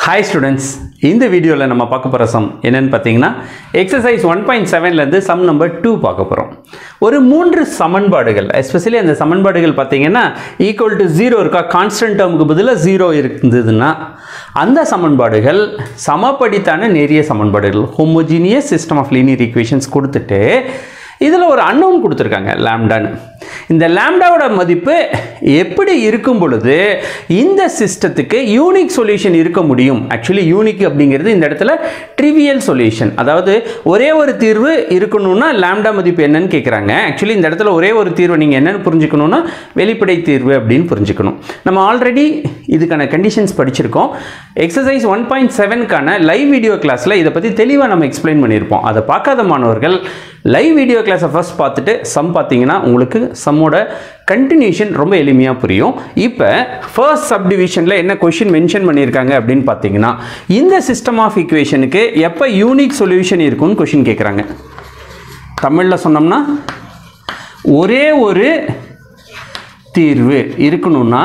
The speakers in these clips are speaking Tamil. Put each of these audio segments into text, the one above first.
ஹாய் ஸ்டூடெண்ட்ஸ் இந்த வீடியோவில் நம்ம பார்க்க போகிற சம் என்னன்னு பார்த்தீங்கன்னா எக்ஸசைஸ் ஒன் பாயிண்ட் செவன்லேருந்து சம் நம்பர் டூ பார்க்க போகிறோம் ஒரு மூன்று சமன்பாடுகள் எஸ்பெஷலி அந்த சமன்பாடுகள் பார்த்தீங்கன்னா ஈக்குவல் டு ஜீரோ இருக்கா கான்ஸ்டன்ட் டேர்முக்கு பதிலாக ஜீரோ இருந்ததுன்னா அந்த சமன்பாடுகள் சமப்படித்தான நேரிய சமன்பாடுகள் homogeneous system of linear equations கொடுத்துட்டு இதில் ஒரு அன்னோன் கொடுத்துருக்காங்க லாம்டான்னு இந்த லாம்டாவோட மதிப்பு எப்படி இருக்கும் பொழுது இந்த சிஸ்டத்துக்கு யூனிக் சொல்யூஷன் இருக்க முடியும் ஆக்சுவலி யூனிக் அப்படிங்கிறது இந்த இடத்துல ட்ரிவியல் சொல்யூஷன் அதாவது ஒரே ஒரு தீர்வு இருக்கணும்னா லாம்டா மதிப்பு என்னன்னு கேட்குறாங்க ஆக்சுவலி இந்த இடத்துல ஒரே ஒரு தீர்வு நீங்கள் என்னன்னு புரிஞ்சுக்கணும்னா வெளிப்படை தீர்வு அப்படின்னு புரிஞ்சுக்கணும் நம்ம ஆல்ரெடி இதுக்கான கண்டிஷன்ஸ் படிச்சிருக்கோம் எக்ஸசைஸ் ஒன் பாயிண்ட் செவனுக்கான லைவ் வீடியோ கிளாஸில் இதை பற்றி தெளிவாக நம்ம எக்ஸ்பிளைன் பண்ணியிருப்போம் அதை பார்க்காத மாணவர்கள் லைவ் வீடியோ கிளாஸை ஃபர்ஸ்ட் பார்த்துட்டு சம் பார்த்தீங்கன்னா உங்களுக்கு சம்மோட கண்டினியூஷன் ரொம்ப எளிமையாக புரியும் இப்போ ஃபர்ஸ்ட் சப்டிவிஷனில் என்ன கொஷின் மென்ஷன் பண்ணியிருக்காங்க அப்படின்னு பார்த்தீங்கன்னா இந்த சிஸ்டம் ஆஃப் ஈக்குவேஷனுக்கு எப்போ யூனிக் சொல்யூஷன் இருக்கும்னு கொஷின் கேட்குறாங்க தமிழில் சொன்னோம்னா ஒரே ஒரு தீர்வு இருக்கணும்னா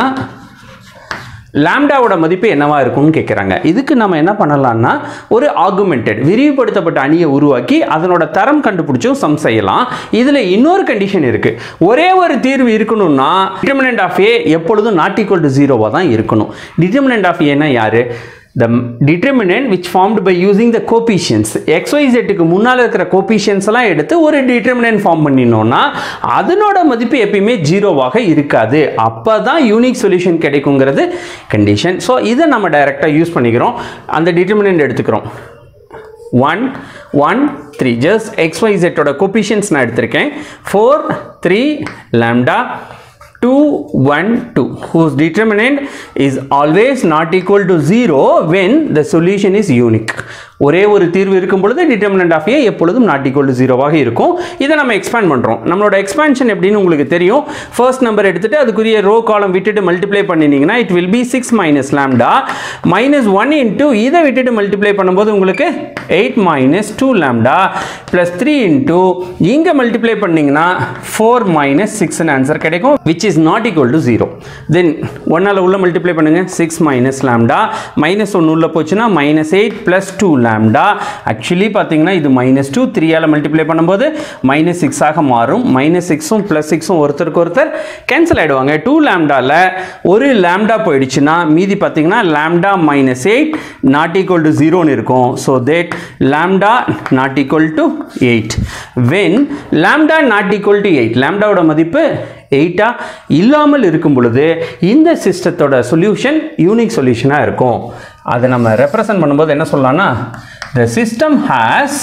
லாம்டாவோட மதிப்பு என்னவா இருக்கும்னு கேட்குறாங்க இதுக்கு நம்ம என்ன பண்ணலாம்னா ஒரு ஆகுமெண்டட் விரிவுபடுத்தப்பட்ட அணியை உருவாக்கி அதனோட தரம் கண்டுபிடிச்சும் சம் செய்யலாம் இதில் இன்னொரு கண்டிஷன் இருக்கு ஒரே ஒரு தீர்வு இருக்கணும்னா டிட்டர்மினன்ட் ஆஃப் ஏ எப்பொழுதும் நாட் ஈக்குவல் டு ஜீரோவாக தான் இருக்கணும் டிட்டர்மினன்ட் ஆஃப் ஏன்னா யாரு the determinant which formed by using the coefficients xyz க்கு முன்னால் இருக்கிற coefficients எல்லாம் எடுத்து ஒரு determinant ஃபார்ம் பண்ணினோம்னா அதனோட மதிப்பு எப்பயுமே ஜீரோவாக இருக்காது அப்போ தான் யூனிக் சொல்யூஷன் கிடைக்குங்கிறது கண்டிஷன் ஸோ இதை நம்ம டைரெக்டாக யூஸ் பண்ணிக்கிறோம் அந்த determinant எடுத்துக்கிறோம் ஒன் ஒன் த்ரீ ஜஸ்ட் எக்ஸ்ஒய்செட்டோட கோபிஷன்ஸ் நான் எடுத்திருக்கேன் four three lambda two one two whose determinant is always not equal to 0 when the solution is unique ஒரே ஒரு தீர்வு இருக்கும் பொழுது டிட்டர்மினன்ட் ஆஃப் ஏ எப்பொழுதும் நாட் ஈக்குவல் டு ஜீரோவாக இருக்கும் இதை நம்ம எக்ஸ்பேண்ட் பண்ணுறோம் நம்மளோட எக்ஸ்பேன்ஷன் எப்படின்னு உங்களுக்கு தெரியும் ஃபர்ஸ்ட் நம்பர் எடுத்துட்டு அதுக்குரிய ரோ காலம் விட்டுட்டு மல்டிப்ளை பண்ணினீங்கன்னா it will be six minus lambda minus one into இதை விட்டுட்டு மல்டிப்ளை பண்ணும்போது உங்களுக்கு eight minus two lambda plus three into இங்கே மல்டிப்ளை பண்ணிங்கன்னா ஃபோர் மைனஸ் சிக்ஸ்னு ஆன்சர் கிடைக்கும் which is not equal to zero then ஒன்னால் உள்ள மல்டிப்ளை பண்ணுங்க சிக்ஸ் மைனஸ் லேம்டா மைனஸ் ஒன்று உள்ள போச்சுன்னா minus eight plus two lambda actually பார்த்தீங்கன்னா இது மைனஸ் டூ த்ரீயால் மல்டிப்ளை பண்ணும்போது மைனஸ் சிக்ஸாக மாறும் மைனஸ் சிக்ஸும் ப்ளஸ் சிக்ஸும் ஒருத்தருக்கு ஒருத்தர் கேன்சல் ஆகிடுவாங்க டூ லேம்டாவில் ஒரு லேம்டா போயிடுச்சுன்னா மீதி பார்த்தீங்கன்னா lambda minus eight not equal to ஜீரோன்னு இருக்கும் so that lambda not equal to eight when lambda not equal to eight லேம்டாவோட மதிப்பு எயிட்டா இல்லாமல் இருக்கும் பொழுது இந்த சிஸ்டத்தோட சொல்யூஷன் யூனிக் சொல்யூஷனாக இருக்கும் அதை நம்ம ரெப்ரசன்ட் பண்ணும்போது என்ன சொல்லலாம்னா the system has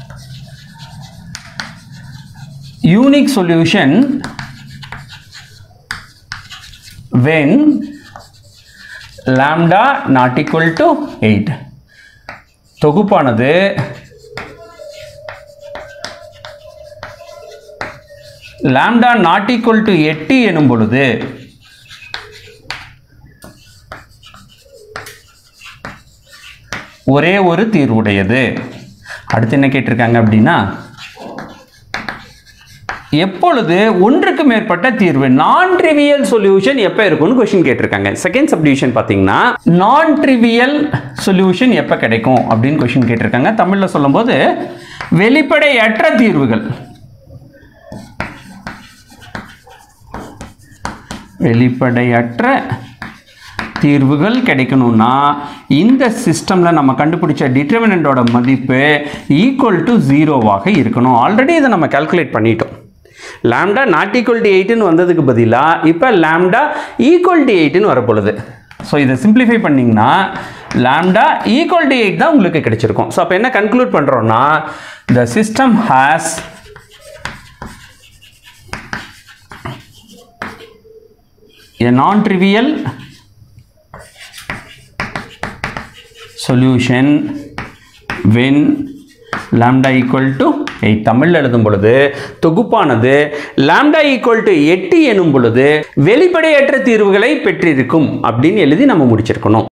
unique solution when lambda not equal to 8 தொகுப்பானது லாம்டா நாட் ஈக்குவல் டு எட்டு எனும் பொழுது ஒரே ஒரு தீர்வுடையது அடுத்து என்ன கேட்டிருக்காங்க அப்படின்னா எப்பொழுது ஒன்றுக்கு மேற்பட்ட தீர்வு நான் ட்ரிவியல் சொல்யூஷன் எப்போ இருக்கும்னு கொஸ்டின் கேட்டிருக்காங்க செகண்ட் சப்டிவிஷன் பார்த்தீங்கன்னா நான் ட்ரிவியல் சொல்யூஷன் எப்போ கிடைக்கும் அப்படின்னு கொஸ்டின் கேட்டிருக்காங்க தமிழில் சொல்லும்போது வெளிப்படையற்ற தீர்வுகள் வெளிப்படையற்ற தீர்வுகள் கிடைக்கணும்னா இந்த சிஸ்டமில் நம்ம கண்டுபிடிச்ச டிட்டர்மினண்டோட மதிப்பு ஈக்குவல் டு ஜீரோவாக இருக்கணும் ஆல்ரெடி இதை நம்ம கால்குலேட் பண்ணிட்டோம் லாம்டா நாட் ஈக்குவல் டு எயிட்டுன்னு வந்ததுக்கு பதிலாக இப்போ லாம்டா ஈக்குவல் டு எயிட்டுன்னு வரப்பொழுது ஸோ இதை சிம்பிளிஃபை பண்ணிங்கன்னா லாம்டா ஈக்குவல் டு எயிட் தான் உங்களுக்கு கிடைச்சிருக்கும் ஸோ அப்போ என்ன கன்க்ளூட் பண்ணுறோன்னா the system has a non-trivial solution when lambda equal to 8 தமிழில் எழுதும் பொழுது தொகுப்பானது lambda equal to 8 எனும் பொழுது வெளிப்படையற்ற தீர்வுகளை பெற்றிருக்கும் அப்படின்னு எழுதி நம்ம முடிச்சிருக்கணும்